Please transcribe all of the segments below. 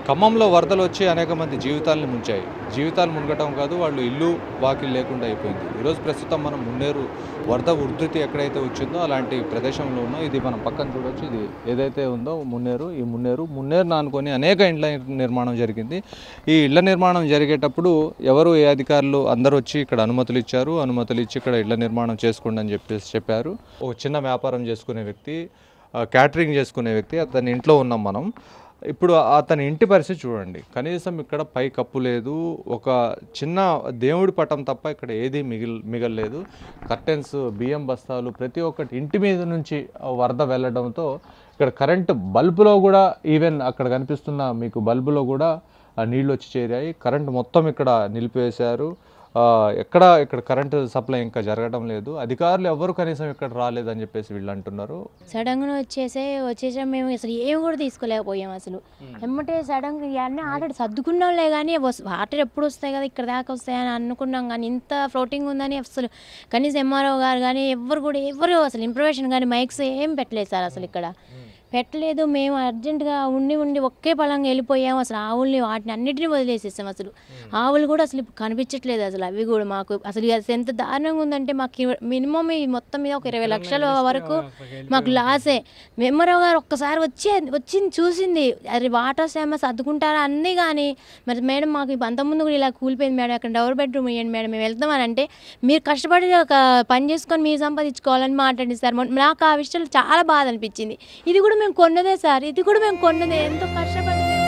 ఖమ్మంలో వరదలు వచ్చి అనేక మంది జీవితాలను ముంచాయి జీవితాలు మునగటం కాదు వాళ్ళు ఇల్లు వాకిలు లేకుండా అయిపోయింది ఈరోజు ప్రస్తుతం మనం మున్నేరు వరద ఉధృతి ఎక్కడైతే వచ్చిందో అలాంటి ప్రదేశంలో ఉన్నాం ఇది మనం పక్కన చూడొచ్చు ఇది ఏదైతే ఉందో మున్నేరు ఈ మున్నేరు మున్నేరును అనుకొని అనేక ఇండ్ల నిర్మాణం జరిగింది ఈ ఇళ్ల నిర్మాణం జరిగేటప్పుడు ఎవరు ఏ అధికారులు అందరూ వచ్చి ఇక్కడ అనుమతులు ఇచ్చారు అనుమతులు ఇచ్చి ఇక్కడ ఇళ్ల నిర్మాణం చేసుకోండి అని చెప్పేసి చెప్పారు ఒక చిన్న వ్యాపారం చేసుకునే వ్యక్తి ఆ, క్యాటరింగ్ చేసుకునే వ్యక్తి అతని ఇంట్లో ఉన్నాం మనం ఇప్పుడు అతని ఇంటి పరిస్థితి చూడండి కనీసం ఇక్కడ పై కప్పు లేదు ఒక చిన్న దేవుడి పటం తప్ప ఇక్కడ ఏది మిగిల్ మిగలలేదు కర్టెన్స్ బియ్యం బస్తాలు ప్రతి ఒక్కటి ఇంటి మీద నుంచి వరద వెళ్ళడంతో ఇక్కడ కరెంట్ బల్బులో కూడా ఈవెన్ అక్కడ కనిపిస్తున్న మీకు బల్బులో కూడా ఆ నీళ్ళు వచ్చి చేరాయి కరెంట్ మొత్తం ఇక్కడ నిలిపివేశారు ఆ, ఎక్కడ ఇక్కడ కరెంటు సప్లై ఇంకా జరగడం లేదు అధికారులు ఎవరు కనీసం ఇక్కడ రాలేదని చెప్పేసి వీళ్ళు అంటున్నారు సడన్గా వచ్చేసే వచ్చేసాం మేము అసలు ఏం కూడా తీసుకోలేకపోయాం అసలు ఎమ్మటే సడన్గా ఇవన్నీ ఆల్రెడీ సర్దుకున్నాంలే కానీ వస్- వాటర్ ఎప్పుడు వస్తాయి కదా ఇక్కడ దాకా వస్తాయని అనుకున్నాం కానీ ఇంత ఫ్లోటింగ్ ఉందని అసలు కనీసం ఎంఆర్ఓ గారు కానీ ఎవరు కూడా ఎవరు అసలు ఇన్ఫర్మేషన్ కానీ మైక్స్ ఏం పెట్టలేదు సార్ అసలు ఇక్కడ పెట్టలేదు మేము అర్జెంటుగా ఉండి ఉండి ఒకే పలంగా వెళ్ళిపోయాం అసలు ఆవుల్ని వాటిని అన్నిటిని వదిలేసేసాం అసలు ఆవులు కూడా అసలు ఇప్పుడు కనిపించట్లేదు అసలు అవి కూడా మాకు అసలు అది ఎంత దారుణంగా ఉందంటే మాకు మినిమం ఈ మొత్తం మీద ఒక ఇరవై లక్షల వరకు మాకు లాసే మెమ్మరావు గారు ఒక్కసారి వచ్చి వచ్చింది చూసింది అది వాటర్ సేమ సర్దుకుంటారా అన్నీ కానీ మరి మేడం మాకు ఇప్పుడు అంతకుముందు కూడా ఇలా కూలిపోయింది మేడం అక్కడ డబుల్ బెడ్రూమ్ ఇవ్వండి మేడం మేము వెళ్తామని అంటే మీరు కష్టపడి ఒక పని చేసుకొని మీరు సంపాదించుకోవాలని మాట్లాడింది సార్ మొన్న- నాకు ఆ విషయంలో చాలా బాధ అనిపించింది ఇది కూడా మేము కొన్నదే సార్ ఇది కూడా మేము కొన్నదే ఎంతో కష్టపడి మేము-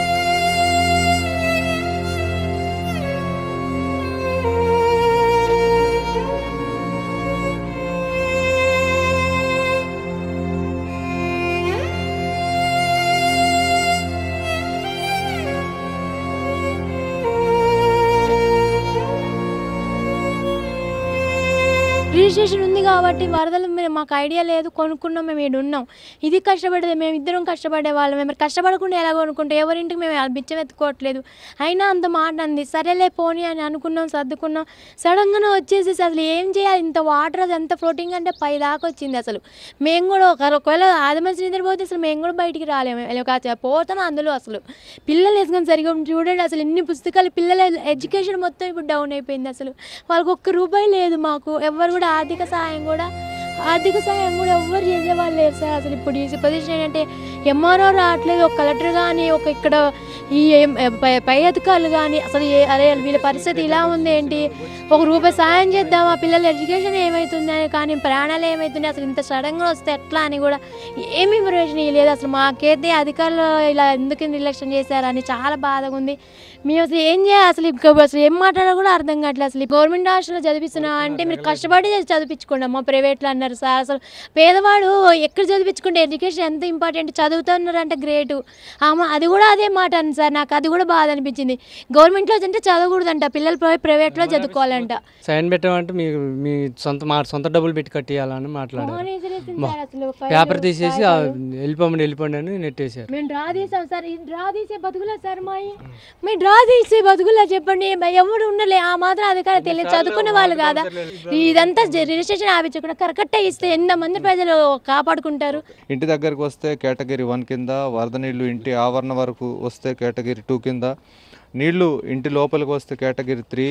రిజిస్ట్రేషన్ ఉంది కాబట్టి వరదలు మేము మాకు ఐడియా లేదు కొనుక్కున్నాం మేము ఇక్కడ ఉన్నాం ఇది కష్టపడేది మేము ఇద్దరం కష్టపడే వాళ్ళం మేము కష్టపడకుండా ఎలా కొనుక్కుంటే ఎవరింటికి మేము బిచ్చం ఎత్తుకోవట్లేదు అయినా అంత మాట అంది సరేలే పోనీ అని అనుకున్నాం సర్దుకున్నాం సడన్గానే వచ్చేసి అసలు ఏం చేయాలి ఇంత వాటర్ అది ఎంత ఫ్లోటింగ్ అంటే పై దాకా వచ్చింది అసలు మేము కూడా ఒక ఒకవేళ ఆదిమనిషి నిద్రపోతే అసలు మేము కూడా బయటికి రాలేము ఒక పోతాం అందులో అసలు పిల్లలు వేసుకొని సరిగా చూడండి అసలు ఇన్ని పుస్తకాలు పిల్లల ఎడ్యుకేషన్ మొత్తం ఇప్పుడు డౌన్ అయిపోయింది అసలు వాళ్ళకి ఒక్క రూపాయి లేదు మాకు ఎవరు కూడా ఆర్థిక సహాయం కూడా ఆర్థిక సహాయం కూడా ఎవ్వరు చేసేవాళ్ళు లేరు సార్ అసలు ఇప్పుడు ఈ పొజిషన్ ఏంటంటే ఎంఆర్ఓ రావట్లేదు ఒక కలెక్టర్ కానీ ఒక ఇక్కడ ఈ ఎం- పై పై అధికారులు కానీ అసలు ఏ- అరే వీళ్ళ పరిస్థితి ఇలా ఉంది ఏంటి ఒక రూపాయి సాయం చేద్దామా పిల్లల ఎడ్యుకేషన్ ఏమవుతుంది అని కానీ ప్రాణాలు ఏమవుతున్నాయి అసలు ఇంత సడన్గా వస్తే ఎట్లా అని కూడా ఏమి ఇన్ఫర్మేషన్ ఇవ్వలేదు అసలు మాకైతే అధికారులు ఇలా ఎందుకు నిర్లక్ష్యం చేశారని చాలా బాధగా ఉంది మేము అసలు ఏం చేయాలి అసలు ఇంకా అసలు ఏం మాట్లాడాలో కూడా అర్థం కావట్లేదు అసలు గవర్నమెంట్ హాస్టల్లో చదివిస్తున్నా అంటే మీరు కష్టపడి చదివించుకోండి అమ్మ ప్రైవేట్లో అన్నారు సార్ అసలు పేదవాడు ఎక్కడ చదివించుకుంటే ఎడ్యుకేషన్ ఎంత ఇంపార్టెంట్ చదువుతున్నారు అంటే గ్రేటు ఆమె అది కూడా అదే మాట అని సార్ నాకు అది కూడా బాధ అనిపించింది గవర్నమెంట్లో అంటే చదవకూడదంట పిల్లలు పోయి ప్రైవేట్లో చదువుకోవాలంట సైన్ పెట్టమంటే మీ మీ సొంత మా సొంత డబ్బులు పెట్టి కట్టియాలని మాట్లాడారు మోహన్ వేసేసింది మా- సార్ అసలు పేపర్ ఫైలు, తీసేసి ఆ కాగితాలు. వెళ్ళిపోమండి వెళ్ళిపోండి అని నెట్టేశారు మేము డ్రా తీసాం సార్ ఈ డ్రా తీసే బతుకులా సార్ మాయి మేము డ్రా తీసే బతుకులా చెప్పండి మ- ఎవరు ఉండలే ఆ మాత్రం అధికారం తెలియదు చదువుకున్న వాళ్ళు కాదా ఇదంతా జ- రిజిస్ట్రేషన్ ఆపించకుండా కరెక్ట్ ఇస్తే ఎంతమంది ప్రజలు కాపాడుకుంటారు ఇంటి దగ్గరికి వస్తే కేటగిరీ వన్ కింద వరద నీళ్లు ఇంటి ఆవరణ వరకు వస్తే కేటగిరీ టూ కింద నీళ్లు ఇంటి లోపలికి వస్తే కేటగిరీ త్రీ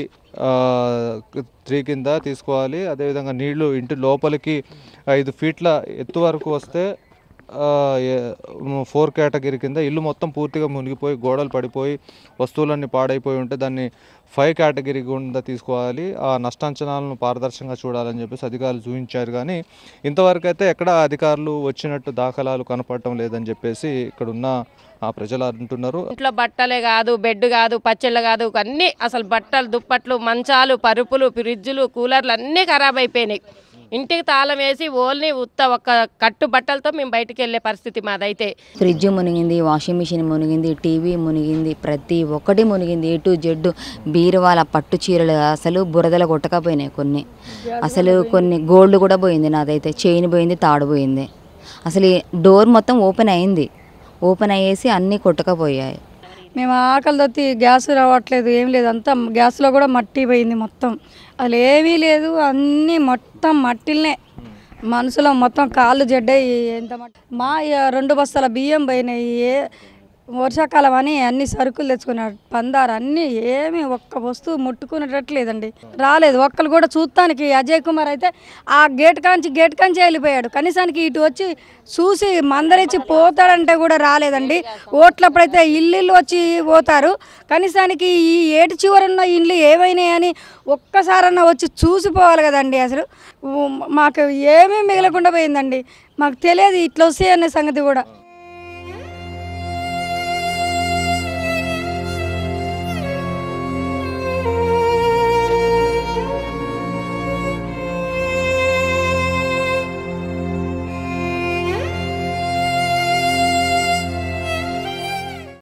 త్రీ కింద తీసుకోవాలి అదేవిధంగా నీళ్లు ఇంటి లోపలికి ఐదు ఫీట్ల ఎత్తు వరకు వస్తే ఫోర్ కేటగిరీ కింద ఇల్లు మొత్తం పూర్తిగా మునిగిపోయి గోడలు పడిపోయి వస్తువులన్నీ పాడైపోయి ఉంటే దాన్ని ఫైవ్ కేటగిరీ కింద తీసుకోవాలి ఆ నష్టాంచనాలను పారదర్శకంగా చూడాలని చెప్పేసి అధికారులు చూపించారు కానీ ఇంతవరకు అయితే ఎక్కడ అధికారులు వచ్చినట్టు దాఖలాలు కనపడటం లేదని చెప్పేసి ఇక్కడ ఉన్న ఆ ప్రజలు అంటున్నారు ఇంట్లో బట్టలే కాదు బెడ్ కాదు పచ్చళ్ళు కాదు అన్నీ అసలు బట్టలు దుప్పట్లు మంచాలు పరుపులు ఫ్రిడ్జులు కూలర్లు అన్నీ ఖరాబ్ అయిపోయినాయి ఇంటికి తాళం వేసి ఓన్లీ ఉత్త ఒక్క కట్టు బట్టలతో మేము బయటికి వెళ్ళే పరిస్థితి మాదైతే ఫ్రిడ్జ్ మునిగింది వాషింగ్ మిషన్ మునిగింది టీవీ మునిగింది ప్రతి ఒక్కటి మునిగింది ఏ టు జెడ్ బీరువాల పట్టు చీరలు అసలు బురదల కొట్టకపోయినాయి కొన్ని అసలు కొన్ని గోల్డ్ కూడా పోయింది నాదైతే చైన్ పోయింది తాడు పోయింది అసలు ఈ డోర్ మొత్తం ఓపెన్ అయింది ఓపెన్ అయ్యేసి అన్నీ కొట్టకపోయాయి మేము ఆకలి తొత్తి గ్యాస్ రావట్లేదు ఏం లేదు అంతా గ్యాస్లో కూడా మట్టి పోయింది మొత్తం అసలు ఏమీ లేదు అన్నీ మొత్తం మట్టిలనే మనసులో మొత్తం కాళ్ళు జడ్డాయి ఎంత మట్టి మా ఇక రెండు బస్తాల బియ్యం పోయినాయి ఏ వర్షాకాలం అని అన్ని సరుకులు తెచ్చుకున్నాడు పందారు అన్ని ఏమి ఒక్క వస్తువు ముట్టుకునేటట్లేదండి రాలేదు ఒక్కరు కూడా చూస్తానికి అజయ్ కుమార్ అయితే ఆ గేట్ కాంచి గేట్ కాంచి వెళ్ళిపోయాడు కనీసానికి ఇటు వచ్చి చూసి మందరిచ్చి పోతాడంటే కూడా రాలేదండి ఓట్లప్పుడైతే ఇల్లు ఇల్లు వచ్చి పోతారు కనీసానికి ఈ ఏటి చివరన్న ఇల్లు ఏమైనాయని ఒక్కసారన్నా వచ్చి చూసిపోవాలి కదండి అసలు ఊ, మాకు ఏమీ మిగలకుండా పోయిందండి మాకు తెలియదు ఇట్లా వస్తాయి అనే సంగతి కూడా